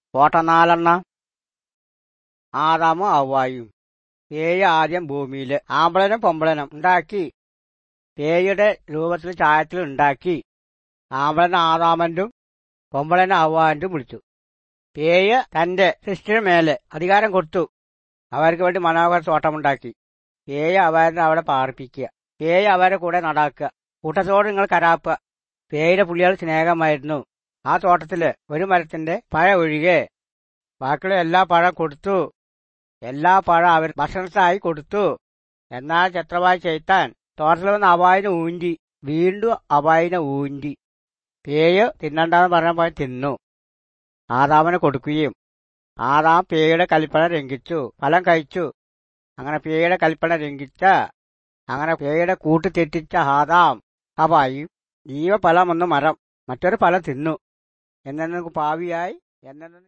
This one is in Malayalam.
പോട്ടെ നാലെണ്ണം ആദാമും അവ്വായും പേയ് ആദ്യം ഭൂമിയിൽ ആമ്പളനും പൊമ്പളനും ഉണ്ടാക്കി പേയുടെ രൂപത്തിൽ ചായത്തിൽ ഉണ്ടാക്കി ആമ്പളൻ ആദാമന്റും പൊമ്പളൻ അവ്വാന്റും വിളിച്ചു പേയ് തന്റെ സൃഷ്ടിയുടെ മേലെ അധികാരം കൊടുത്തു അവർക്ക് വേണ്ടി മനോഹര തോട്ടമുണ്ടാക്കി പേയ് അവരെ അവിടെ പാർപ്പിക്കുക പേയ് അവരെ കൂടെ നടാക്കുക കൂട്ടത്തോട് നിങ്ങൾ കരാപ്പുക പേയുടെ പുള്ളികൾ സ്നേഹമായിരുന്നു ആ തോട്ടത്തില് ഒരു മരത്തിന്റെ പഴ ഒഴികെ ബാക്കിയുള്ള എല്ലാ പഴം കൊടുത്തു എല്ലാ പഴം അവർ ഭക്ഷണത്തിനായി കൊടുത്തു എന്നാൽ ചത്രവായി ചെയ്ത്താൻ തോട്ടത്തിൽ വന്ന് അവായിനെ ഊന്റി വീണ്ടും അവായിനെ ഊന്റി പേയ് തിന്നണ്ടെന്ന് പറഞ്ഞപ്പോൾ തിന്നു ആദാമന് കൊടുക്കുകയും ആദാം പേയുടെ കൽപ്പന ലംഘിച്ചു ഫലം കഴിച്ചു അങ്ങനെ പേയുടെ കൽപ്പന ലംഘിച്ച അങ്ങനെ പേയുടെ കൂട്ട് തെറ്റിച്ച ആദാം അവായും ജീവഫലം ഒന്ന് മരം മറ്റൊരു ഫലം തിന്നു എന്നു പാവിയായി എന്നു